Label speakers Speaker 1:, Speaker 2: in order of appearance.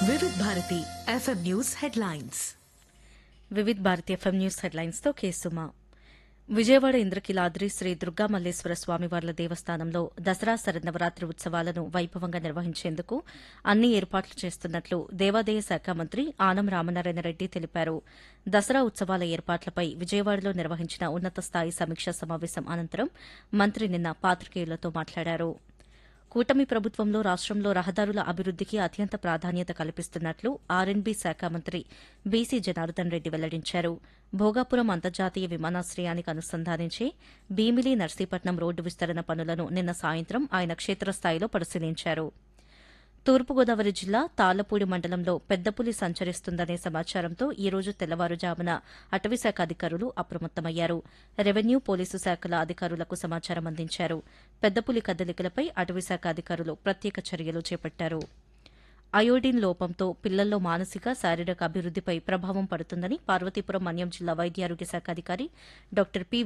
Speaker 1: Vividh Bharati FM news headlines
Speaker 2: Vividh Bharati FM news హెడ్లైన్స్తో కేసుమా విజయవాడ ఇంద్రకీలాద్రి శ్రీ దుర్గా మల్లేశ్వర స్వామివార్ల దేవస్థానంలో దసరా శరన్నవరాత్రి ఉత్సవాలను వైభవంగా నిర్వహించేందుకు అన్ని ఏర్పాట్లు చేస్తున్నట్లు దేవాదాయ శాఖ మంత్రి ఆనం రామనారాయణ రెడ్డి తెలిపారు దసరా ఉత్సవాల ఏర్పాట్లపై విజయవాడలో నిర్వహించిన ఉన్నత స్థాయి సమీక్షా సమావేశం అనంతరం మంత్రి నిన్న పాత్రికేయులతో మాట్లాడారు కూటమి ప్రభుత్వంలో రాష్ట్రంలో రహదారుల అభివృద్దికి అత్యంత ప్రాధాన్యత కల్పిస్తున్నట్లు ఆర్ఎన్బీ శాఖ మంత్రి బీసీ జనార్దన్ రెడ్డి వెల్లడించారు భోగాపురం అంతర్జాతీయ విమానాశ్రయానికి అనుసంధానించి భీమిలి నర్సీపట్నం రోడ్డు విస్తరణ పనులను నిన్న సాయంత్రం ఆయన క్షేత్రస్థాయిలో పరిశీలించారు తూర్పుగోదావరి జిల్లా తాళ్లపూడి మండలంలో పెద్దపులి సంచరిస్తుందనే సమాచారంతో ఈ రోజు తెల్లవారుజామున అటవీశాఖ అధికారులు అప్రమత్తమయ్యారు రెవెన్యూ పోలీసు శాఖల అధికారులకు సమాచారం అందించారు పెద్దపులి కదలికలపై అటవీశాఖ అధికారులు ప్రత్యేక చర్యలు చేపట్టారు అయోడిన్ లోపంతో పిల్లల్లో మానసిక శారీరక అభివృద్దిపై ప్రభావం పడుతుందని పార్వతీపురం మన్యం జిల్లా వైద్యారోగ్య శాఖ అధికారి డాక్టర్ పి